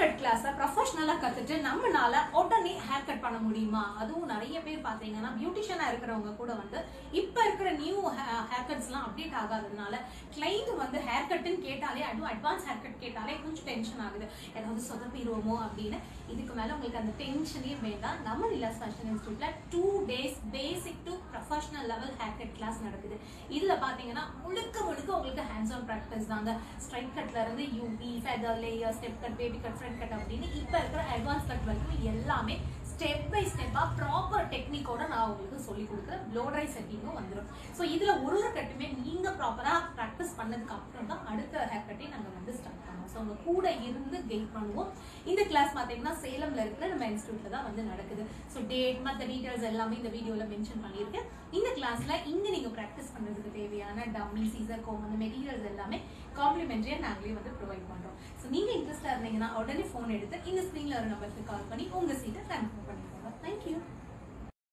cut கிளாஸை ப்ரொஃபஷனலா கத்துட்டு நம்மனால உடனே ஹேர் கட் பண்ண முடியுமா அதுவும் நிறைய பேர் பாத்தீங்கன்னா பியூட்டிஷியனா இருக்கிறவங்க கூட வந்து இப்ப இருக்கிற நியூ ஹேர் கட்ஸ் எல்லாம் அப்டேட் ஆகாததுனால கிளைண்ட் வந்து ஹேர் கட்னு கேட்டாலே அதுவும் அட்வான்ஸ் ஹேர் கட் கேட்டாலே கொஞ்சம் டென்ஷன் ஆகுது ஏதாவது சொதப்பிடுவோமோ அப்படின்னு இதுக்கு மேல உங்களுக்கு அந்த டென்ஷனே வேண்டாம் நம்ம நிலாஸ் ஃபேஷன் இன்ஸ்டியூட்ல two days basic to professional level hair cut class நடக்குது இதுல பாத்தீங்கன்னா முழுக்க முழுக்க உங்களுக்கு ஹேண்ட்ஸ் ஆன் ப்ராக்டிஸ் தாங்க ஸ்ட்ரைட் கட்ல இருந்து UV feather layer step cut baby cut front cut அப்படின்னு இப்ப இருக்கிற அட்வான்ஸ் கட் வரைக்கும் எல்லாமே ஸ்டெப் பை ஸ்டெப்பா ப்ராப்பர் டெக்னிக்கோட நான் உங்களுக்கு சொல்லி கொடுக்குறேன் ப்ளோ ட்ரை செட்டிங்கும் வந்துடும் ஸோ இதுல ஒரு ஒரு கட்டுமே நீங்க ப்ராப்பரா ப்ராக்டிஸ் பண்ணதுக்கு அப்புறம் தான் அடுத்த ஹேர் கட்டை நாங்க வந்து ஸ்டார்ட் பண்ணுவோம் ஸோ உங்க கூட இருந்து கெயிட் பண்ணுவோம் இந்த கிளாஸ் பாத்தீங்கன்னா சேலம்ல இருக்கிற நம்ம இன்ஸ்டியூட்ல தான் வந்து நடக்குது ஸோ டேட் மற்ற டீடைல்ஸ் எல்லாமே இந்த வீடியோல மென்ஷன் பண்ணியிருக்கேன் இந்த கிளாஸ்ல இங்க நீங்க ப்ராக்டிஸ் பண்றதுக்கு தேவையான டம்மி சீசர் கோம் அந்த மெட்டீரியல்ஸ் எல்லாமே காம்ப்ளிமெண்ட்ரியா நாங்களே வந்து ப்ரொவைட் பண்றோம் ஸோ நீங்க இன்ட்ரெஸ்டா இருந்தீங்கன்னா உடனே ஃபோன் எடுத்து இந்த ஸ்க்ரீன்ல ஒரு நம்பருக்கு கால் பண்ணி உங்க சீட்டை கன்ஃபார்ம்